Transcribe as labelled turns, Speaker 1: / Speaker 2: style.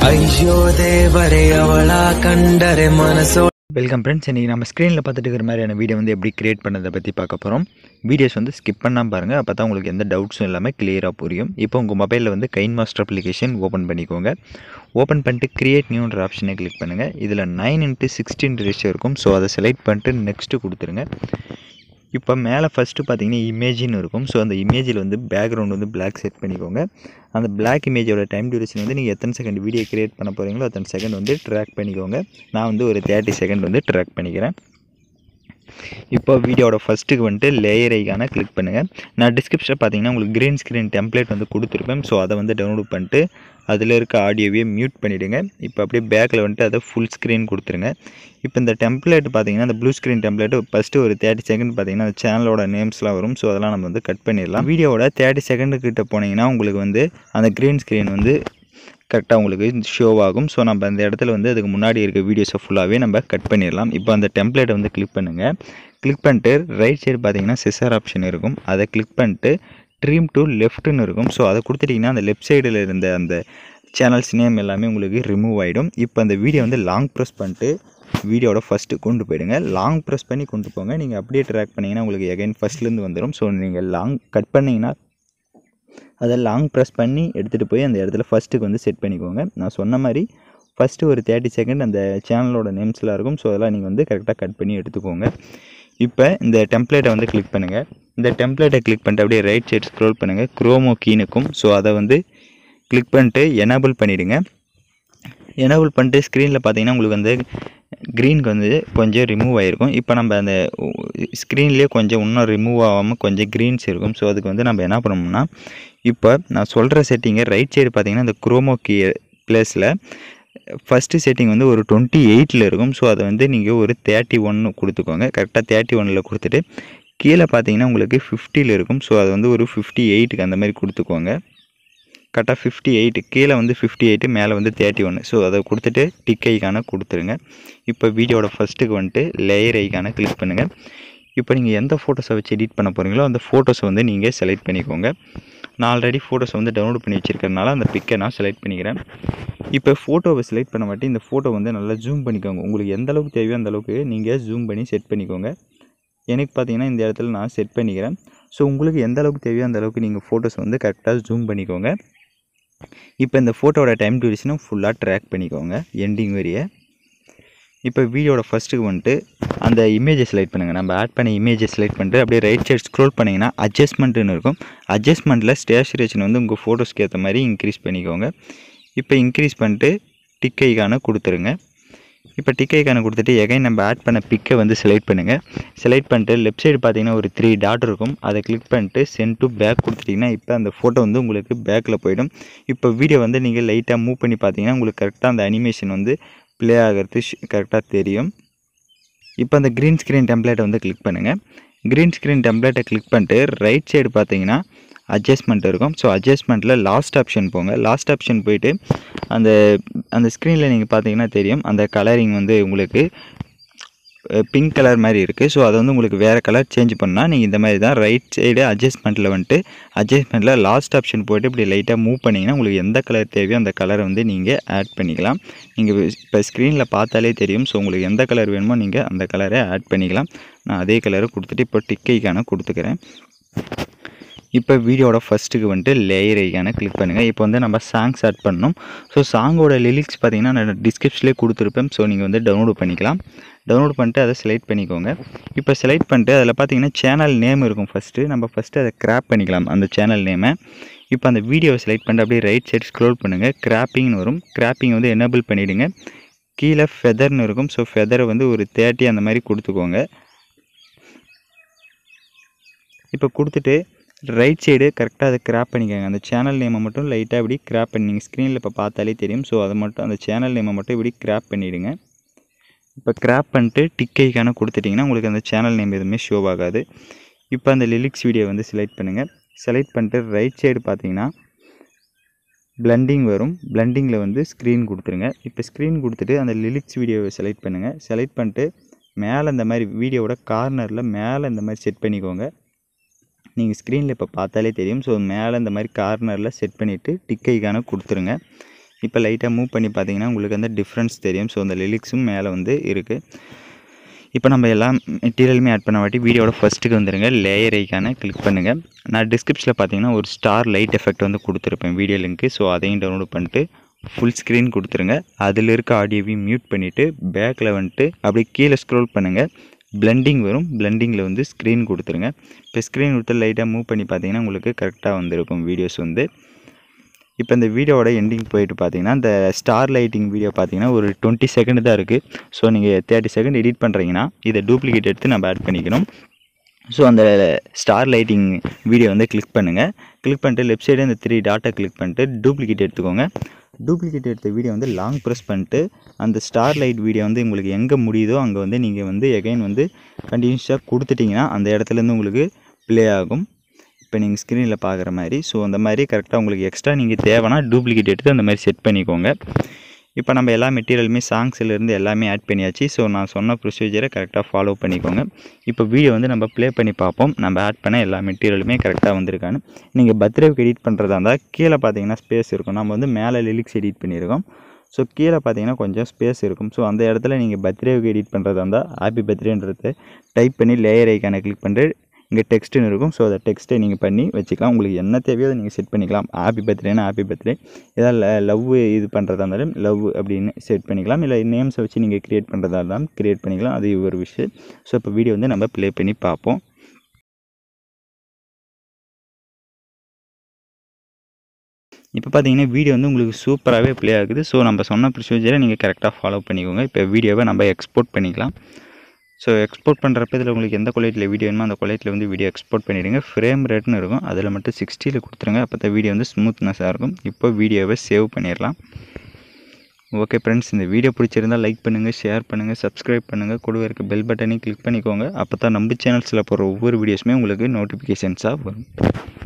Speaker 1: ಅಯ್ಯೋ ದೇವರೇ ಅವಳ ಕಂಡರೆ ಮನಸ್ಸೋ
Speaker 2: வெல்கம் ஃப்ரெண்ட்ஸ் இன்றைக்கி நம்ம ஸ்க்ரீனில் பார்த்துட்டு இருக்கிற மாதிரியான வீடியோ வந்து எப்படி கிரியேட் பண்ணதை பற்றி பார்க்க போகிறோம் வீடியோஸ் வந்து ஸ்கிப் பண்ணாமல் பாருங்கள் அப்போ தான் உங்களுக்கு எந்த டவுட்ஸும் இல்லாமல் கிளியராக புரியும் இப்போ உங்கள் மொபைலில் வந்து கைன் மாஸ்டர் அப்ளிகேஷன் ஓப்பன் பண்ணிக்கோங்க ஓப்பன் பண்ணிட்டு கிரியேட் நியூன்ற ஆப்ஷனை கிளிக் பண்ணுங்கள் இதில் நைன் இன்ட்டு சிக்ஸ்டீன் ரேஷியோ இருக்கும் ஸோ அதை செலக்ட் பண்ணிட்டு நெக்ஸ்ட்டு கொடுத்துருங்க இப்போ மேலே ஃபஸ்ட்டு பார்த்தீங்கன்னா இமேஜின்னு இருக்கும் ஸோ அந்த இமேஜில் வந்து பேக்ரவுண்ட் வந்து பிளாக் செட் பண்ணிக்கோங்க அந்த பிளாக் இமேஜோட டைம் டியூரேஷன் வந்து நீங்கள் எத்தனை செகண்ட் வீடியோ கிரியேட் பண்ண போகிறீங்களோ அத்தனை செகண்ட் வந்து ட்ராக் பண்ணிக்கோங்க நான் வந்து ஒரு தேர்ட்டி செகண்ட் வந்து ட்ராக் பண்ணிக்கிறேன் இப்போ வீடியோட ஃபஸ்ட்டுக்கு வந்துட்டு லேயர் ஐக்கான கிளிக் பண்ணுங்கள் நான் டிஸ்கிரிப்ஷனில் பார்த்தீங்கன்னா உங்களுக்கு க்ரீன் ஸ்க்ரீன் டெம்ப்ளேட் வந்து கொடுத்துருப்பேன் ஸோ அதை வந்து டவுன்லோட் பண்ணிட்டு அதில் இருக்க ஆடியோவையே மியூட் பண்ணிவிடுங்க இப்போ அப்படியே பேக்கில் வந்துட்டு அதை ஃபுல் ஸ்க்ரீன் கொடுத்துருங்க இப்போ இந்த டெம்ப்ளேட் பார்த்தீங்கன்னா இந்த ப்ளூ ஸ்க்ரீன் டெம்ப்ளேட் ஃபஸ்ட்டு ஒரு தேர்ட்டி செகண்ட் பார்த்தீங்கன்னா அந்த சேனலோட நேம்ஸ்லாம் வரும் ஸோ அதெல்லாம் நம்ம வந்து கட் பண்ணிடலாம் வீடியோவோட தேர்ட்டி செகண்டு கிட்ட போனீங்கன்னா உங்களுக்கு வந்து அந்த க்ரீன் ஸ்க்ரீன் வந்து கரெக்டாக உங்களுக்கு ஷோ ஆகும் ஸோ நம்ம அந்த இடத்துல வந்து அதுக்கு முன்னாடி இருக்க வீடியோஸை ஃபுல்லாகவே நம்ம கட் பண்ணிடலாம் இப்போ அந்த டெம்ப்ளேட்டை வந்து கிளிக் பண்ணுங்கள் கிளிக் பண்ணிட்டு ரைட் சைடு பார்த்தீங்கன்னா சிசர் ஆப்ஷன் இருக்கும் அதை கிளிக் பண்ணிட்டு ட்ரீம் டு லெஃப்ட்னு இருக்கும் ஸோ அதை கொடுத்துட்டிங்கன்னா அந்த லெஃப்ட் சைடில் இருந்த அந்த சேனல்ஸ் நேம் எல்லாமே உங்களுக்கு ரிமூவ் ஆகிடும் இப்போ அந்த வீடியோ வந்து லாங் ப்ரெஸ் பண்ணிட்டு வீடியோட ஃபஸ்ட்டு கொண்டு போயிடுங்க லாங் ப்ரெஸ் பண்ணி கொண்டு போங்க நீங்கள் அப்படியே ட்ராக் பண்ணிங்கன்னா உங்களுக்கு எகைன் ஃபஸ்ட்லேருந்து வந்துடும் ஸோ நீங்கள் லாங் கட் பண்ணிங்கன்னா அதை லாங் ப்ரெஸ் பண்ணி எடுத்துகிட்டு போய் அந்த இடத்துல ஃபஸ்ட்டுக்கு வந்து செட் பண்ணிக்கோங்க நான் சொன்ன மாதிரி ஃபஸ்ட்டு ஒரு தேர்ட்டி செகண்ட் அந்த சேனலோட நேம்ஸ்லாம் இருக்கும் ஸோ அதெல்லாம் நீங்கள் வந்து கரெக்டாக கட் பண்ணி எடுத்துக்கோங்க இப்போ இந்த டெம்ப்ளேட்டை வந்து கிளிக் பண்ணுங்கள் இந்த டெம்ப்ளேட்டை கிளிக் பண்ணிட்டு அப்படியே ரைட் சைடு ஸ்க்ரோல் பண்ணுங்கள் குரோமோ கீனுக்கும் ஸோ அதை வந்து கிளிக் பண்ணிட்டு எனேபிள் பண்ணிவிடுங்க எனேபிள் பண்ணிட்டு ஸ்க்ரீனில் பார்த்தீங்கன்னா உங்களுக்கு வந்து க்ரீனுக்கு வந்து கொஞ்சம் ரிமூவ் ஆகிருக்கும் இப்போ நம்ம அந்த ஸ்க்ரீன்லேயே கொஞ்சம் இன்னும் ரிமூவ் ஆகாமல் கொஞ்சம் க்ரீன்ஸ் இருக்கும் ஸோ அதுக்கு வந்து நம்ம என்ன பண்ணோம்னா இப்போ நான் சொல்கிற செட்டிங்கை ரைட் சைடு பார்த்தீங்கன்னா இந்த குரோமோ கீ ப்ளேஸில் ஃபஸ்ட்டு செட்டிங் வந்து ஒரு டுவெண்ட்டி எயிட்டில் இருக்கும் ஸோ அதை வந்து நீங்கள் ஒரு தேர்ட்டி ஒன்று கொடுத்துக்கோங்க கரெக்டாக தேர்ட்டி ஒனில் கொடுத்துட்டு கீழே பார்த்தீங்கன்னா உங்களுக்கு ஃபிஃப்டியில் இருக்கும் ஸோ அது வந்து ஒரு ஃபிஃப்டி எயிட்டுக்கு அந்த மாதிரி கொடுத்துக்கோங்க கரெக்டாக ஃபிஃப்டி எயிட்டு கீழே வந்து ஃபிஃப்டி எயிட்டு மேலே வந்து தேர்ட்டி ஒன்று ஸோ அதை கொடுத்துட்டு டிக் ஐக்கான கொடுத்துருங்க இப்போ வீடியோட ஃபஸ்ட்டுக்கு வந்துட்டு லேயர் ஐக்கான கிளிக் பண்ணுங்கள் இப்போ நீங்கள் எந்த ஃபோட்டோஸை வச்சு எடிட் பண்ண போகிறீங்களோ அந்த ஃபோட்டோஸை வந்து நீங்கள் செலக்ட் பண்ணிக்கோங்க நான் ஆல்ரெடி ஃபோட்டோஸை வந்து டவுன்லோட் பண்ணி வச்சுருக்கறனால அந்த பிக்கை நான் செலக்ட் பண்ணிக்கிறேன் இப்போ ஃபோட்டோவை செலக்ட் பண்ண மாட்டி இந்த ஃபோட்டோ வந்து நல்லா ஜூம் பண்ணிக்கோங்க உங்களுக்கு எந்த அளவுக்கு தேவையோ அந்த அளவுக்கு நீங்கள் ஜூம் பண்ணி செட் பண்ணிக்கோங்க எனக்கு பார்த்தீங்கன்னா இந்த இடத்துல நான் செட் பண்ணிக்கிறேன் ஸோ உங்களுக்கு எந்த அளவுக்கு தேவையோ அந்த அளவுக்கு நீங்கள் ஃபோட்டோஸ் வந்து கரெக்டாக ஜூம் பண்ணிக்கோங்க இப்போ இந்த ஃபோட்டோவோட டைம் டியூரேஷனும் ஃபுல்லாக ட்ராக் பண்ணிக்கோங்க எண்டிங் வரிய இப்போ வீடியோட ஃபஸ்ட்டுக்கு வந்துட்டு அந்த இமேஜை செலக்ட் பண்ணுங்கள் நம்ம ஆட் பண்ண இமேஜை செலக்ட் பண்ணிட்டு அப்படியே ரைட் சைடு ஸ்க்ரோல் பண்ணிங்கன்னா அட்ஜஸ்ட்மெண்ட்டுன்னு இருக்கும் அட்ஜஸ்ட்மெண்ட்டில் ஸ்டேச்சுரேஷன் வந்து உங்கள் ஃபோட்டோஸ்க்கு ஏற்ற மாதிரி இன்க்ரீஸ் பண்ணிக்கோங்க இப்போ இன்க்ரீஸ் பண்ணிட்டு டிக் ஐக்கான கொடுத்துருங்க இப்போ டிக் ஐக்கான கொடுத்துட்டு எகைன் நம்ம ஆட் பண்ண பிக்கை வந்து செலக்ட் பண்ணுங்கள் செலக்ட் பண்ணிட்டு லெஃப்ட் சைடு பார்த்தீங்கன்னா ஒரு த்ரீ டாட் இருக்கும் அதை கிளிக் பண்ணிட்டு சென்ட் டு பேக் கொடுத்துட்டிங்கன்னா இப்போ அந்த ஃபோட்டோ வந்து உங்களுக்கு பேக்கில் போயிடும் இப்போ வீடியோ வந்து நீங்கள் லைட்டாக மூவ் பண்ணி பார்த்தீங்கன்னா உங்களுக்கு கரெக்டாக அந்த அனிமேஷன் வந்து ப்ளே ஆகிறது கரெக்டாக தெரியும் இப்போ அந்த க்ரீன் ஸ்க்ரீன் டெம்ப்ளேட்டை வந்து கிளிக் பண்ணுங்கள் க்ரீன் ஸ்க்ரீன் டெம்ப்ளேட்டை கிளிக் பண்ணிட்டு ரைட் சைடு பார்த்தீங்கன்னா அட்ஜஸ்ட்மெண்ட் இருக்கும் ஸோ அட்ஜஸ்ட்மெண்ட்டில் லாஸ்ட் ஆப்ஷன் போங்க லாஸ்ட் ஆப்ஷன் போயிட்டு அந்த அந்த ஸ்க்ரீனில் நீங்கள் பார்த்தீங்கன்னா தெரியும் அந்த கலரிங் வந்து உங்களுக்கு பிங்க் கலர் மாதிரி இருக்குது ஸோ அதை வந்து உங்களுக்கு வேறு கலர் சேஞ்ச் பண்ணால் நீங்கள் இந்த மாதிரி தான் ரைட் சைடு அட்ஜஸ்ட்மெண்ட்டில் வந்துட்டு அட்ஜஸ்ட்மெண்ட்டில் லாஸ்ட் ஆப்ஷன் போய்ட்டு இப்படி லைட்டாக மூவ் பண்ணிங்கன்னா உங்களுக்கு எந்த கலர் தேவையோ அந்த கலரை வந்து நீங்கள் ஆட் பண்ணிக்கலாம் நீங்கள் இப்போ ஸ்க்ரீனில் பார்த்தாலே தெரியும் ஸோ உங்களுக்கு எந்த கலர் வேணுமோ நீங்கள் அந்த கலரை ஆட் பண்ணிக்கலாம் நான் அதே கலரை கொடுத்துட்டு இப்போ டிக்கைக்கான கொடுத்துக்கிறேன் இப்போ வீடியோட ஃபஸ்ட்டுக்கு வந்துட்டு லேயர் ஐக்கான கிளிக் பண்ணுங்கள் இப்போ வந்து நம்ம சாங்ஸ் ஆட் பண்ணணும் ஸோ சாங்கோட லிரிக்ஸ் பார்த்தீங்கன்னா நான் டிஸ்கிரிப்ஷன்லேயே கொடுத்துருப்பேன் ஸோ நீங்கள் வந்து டவுன்லோட் பண்ணிக்கலாம் டவுன்லோட் பண்ணிட்டு அதை செலக்ட் பண்ணிக்கோங்க இப்போ செலக்ட் பண்ணிட்டு அதில் பார்த்தீங்கன்னா சேனல் நேம் இருக்கும் ஃபஸ்ட்டு நம்ம ஃபஸ்ட்டு அதை கிராப் பண்ணிக்கலாம் அந்த சேனல் நேமை இப்போ அந்த வீடியோவை செலக்ட் பண்ணிட்டு அப்படியே ரைட் சைடு ஸ்க்ரோல் பண்ணுங்கள் கிராப்பிங்னு வரும் கிராப்பிங் வந்து எனேபிள் பண்ணிவிடுங்க கீழே ஃபெதர்னு இருக்கும் ஸோ ஃபெதரை வந்து ஒரு தேர்ட்டி அந்த மாதிரி கொடுத்துக்கோங்க இப்போ கொடுத்துட்டு ரைட் சைடு கரெக்டாக அதை கிராப் பண்ணிக்கோங்க அந்த சேனல் நேமை மட்டும் லைட்டாக இப்படி கிராப் பண்ணி நீங்கள் ஸ்க்ரீனில் இப்போ பார்த்தாலே தெரியும் ஸோ அதை மட்டும் அந்த சேனல் நேமை மட்டும் இப்படி கிராப் பண்ணிவிடுங்க இப்போ கிராப் பண்ணிட்டு டிக்கைக்கான கொடுத்துட்டிங்கன்னா உங்களுக்கு அந்த சேனல் நேம் எதுவுமே ஷோ ஆகாது இப்போ அந்த லிரிக்ஸ் வீடியோ வந்து செலக்ட் பண்ணுங்கள் செலக்ட் பண்ணிட்டு ரைட் சைடு பார்த்தீங்கன்னா பிளண்டிங் வரும் பிளண்டிங்கில் வந்து ஸ்க்ரீன் கொடுத்துருங்க இப்போ ஸ்க்ரீன் கொடுத்துட்டு அந்த லிரிக்ஸ் வீடியோவை செலக்ட் பண்ணுங்கள் செலக்ட் பண்ணிட்டு மேலே இந்த மாதிரி வீடியோவோட கார்னரில் மேலே இந்த மாதிரி செட் பண்ணிக்கோங்க நீங்கள் ஸ்க்ரீனில் இப்போ பார்த்தாலே தெரியும் ஸோ மேலே இந்த மாதிரி கார்னரில் செட் பண்ணிவிட்டு டிக்கைக்கான கொடுத்துருங்க இப்போ லைட்டாக மூவ் பண்ணி பார்த்தீங்கன்னா உங்களுக்கு அந்த டிஃப்ரென்ஸ் தெரியும் ஸோ அந்த லிரிக்ஸும் மேலே வந்து இருக்குது இப்போ நம்ம எல்லா மெட்டீரியலுமே ஆட் பண்ண வாட்டி வீடியோட ஃபஸ்ட்டுக்கு வந்துடுங்க லேயர் ஐக்கான கிளிக் பண்ணுங்கள் நான் டிஸ்கிரிப்ஷனில் பார்த்தீங்கன்னா ஒரு ஸ்டார் லைட் எஃபெக்ட் வந்து கொடுத்துருப்பேன் வீடியோ லிங்க்கு ஸோ அதையும் டவுன்லோட் பண்ணிட்டு ஃபுல் ஸ்க்ரீன் கொடுத்துருங்க அதில் இருக்க ஆடியோவையும் மியூட் பண்ணிவிட்டு பேக்கில் வந்துட்டு அப்படியே கீழே ஸ்க்ரோல் பண்ணுங்கள் பிளெண்டிங் வரும் பிளெண்டிங்கில் வந்து ஸ்க்ரீன் கொடுத்துருங்க இப்போ ஸ்க்ரீன் கொடுத்து லைட்டாக மூவ் பண்ணி பார்த்தீங்கன்னா உங்களுக்கு கரெக்டாக வந்திருக்கும் வீடியோஸ் வந்து இப்போ இந்த வீடியோவோட எண்டிங் போயிட்டு பார்த்தீங்கன்னா இந்த ஸ்டார் லைட்டிங் வீடியோ பார்த்தீங்கன்னா ஒரு டுவெண்ட்டி செகண்ட் தான் இருக்குது ஸோ நீங்கள் தேர்ட்டி செகண்ட் எடிட் பண்ணுறீங்கன்னா இதை டூப்ளிகேட் எடுத்து நம்ம ஆட் பண்ணிக்கணும் ஸோ அந்த ஸ்டார் லைட்டிங் வீடியோ வந்து கிளிக் பண்ணுங்கள் கிளிக் பண்ணிட்டு லெஃப்ட் சைடு இந்த த்ரீ டாட்டை கிளிக் பண்ணிட்டு டூப்ளிகேட் எடுத்துக்கோங்க டூப்ளிகேட் எடுத்த வீடியோ வந்து லாங் ப்ரெஸ் பண்ணிட்டு அந்த ஸ்டார் லைட் வீடியோ வந்து உங்களுக்கு எங்கே முடியுதோ அங்கே வந்து நீங்கள் வந்து எகைன் வந்து கண்டினியூஸாக கொடுத்துட்டிங்கன்னா அந்த இடத்துலேருந்து உங்களுக்கு ப்ளே ஆகும் இப்போ நீங்கள் ஸ்க்ரீனில் பார்க்குற மாதிரி ஸோ அந்த மாதிரி கரெக்டாக உங்களுக்கு எக்ஸ்ட்ரா நீங்கள் தேவைன்னா டூப்ளிகேட் எடுத்து அந்த மாதிரி செட் பண்ணிக்கோங்க இப்போ நம்ம எல்லா மெட்டீரியலுமே சாங்ஸ்லேருந்து எல்லாமே ஆட் பண்ணியாச்சு ஸோ நான் சொன்ன ப்ரொசீஜரை கரெக்டாக ஃபாலோ பண்ணிக்கோங்க இப்போ வீடியோ வந்து நம்ம ப்ளே பண்ணி பார்ப்போம் நம்ம ஆட் பண்ண எல்லா மெட்டீரியலுமே கரெக்டாக வந்திருக்கான்னு நீங்கள் பர்த்டேவுக்கு எடிட் பண்ணுறதா இருந்தால் கீழே பார்த்தீங்கன்னா ஸ்பேஸ் இருக்கும் நம்ம வந்து மேலே லிரிக்ஸ் எடிட் பண்ணியிருக்கோம் ஸோ கீழே பார்த்தீங்கன்னா கொஞ்சம் ஸ்பேஸ் இருக்கும் ஸோ அந்த இடத்துல நீங்கள் பர்த்டேவுக்கு எடிட் பண்ணுறதா இருந்தால் ஹாப்பி பர்த்டேன்றதை டைப் பண்ணி லேயர் ஐக்கானை கிளிக் பண்ணிட்டு இங்கே டெக்ஸ்ட்டுன்னு இருக்கும் ஸோ அதை டெக்ஸ்ட்டை நீங்கள் பண்ணி வச்சுக்கலாம் உங்களுக்கு என்ன தேவையோ அதை நீங்கள் செட் பண்ணிக்கலாம் ஹாப்பி பர்த்டேனா ஹாப்பி பர்த்டே ஏதாவது லவ் இது பண்ணுறதா இருந்தாலும் லவ் அப்படின்னு செட் பண்ணிக்கலாம் இல்லை நேம்ஸை வச்சு நீங்கள் க்ரியேட் பண்ணுறதா இருந்தாலும் க்ரியேட் பண்ணிக்கலாம் அது ஒரு விஷயம் ஸோ இப்போ வீடியோ வந்து நம்ம ப்ளே பண்ணி பார்ப்போம் இப்போ பார்த்தீங்கன்னா வீடியோ வந்து உங்களுக்கு சூப்பராகவே ப்ளே ஆகுது ஸோ நம்ம சொன்ன ப்ரொசீஜரை நீங்கள் கரெக்டாக ஃபாலோ பண்ணிக்கோங்க இப்போ வீடியோவை நம்ம எக்ஸ்போர்ட் பண்ணிக்கலாம் ஸோ எக்ஸ்போர்ட் பண்ணுறப்ப இதில் உங்களுக்கு எந்த குவாலிட்டியில் வீடியோ வேணுமோ அந்த குவாலிட்டியில் வந்து வீடியோ எக்ஸ்போர்ட் பண்ணிவிடுங்க ஃப்ரேம் ரேட்னு இருக்கும் அதில் மட்டும் சிக்ஸ்டியில் கொடுத்துருங்க அப்போ தான் வீடியோ வந்து ஸ்மூத்னஸாக இருக்கும் இப்போ வீடியோவை சேவ் பண்ணிடலாம் ஓகே ஃப்ரெண்ட்ஸ் இந்த வீடியோ பிடிச்சிருந்தால் லைக் பண்ணுங்கள் ஷேர் பண்ணுங்கள் சப்ஸ்கிரைப் பண்ணுங்கள் கூட இருக்க பெல் பட்டனையும் கிளிக் பண்ணிக்கோங்க அப்போ தான் நம்ம சேனல்ஸில் போகிற ஒவ்வொரு வீடியோஸுமே உங்களுக்கு நோட்டிஃபிகேஷன்ஸாக வரும்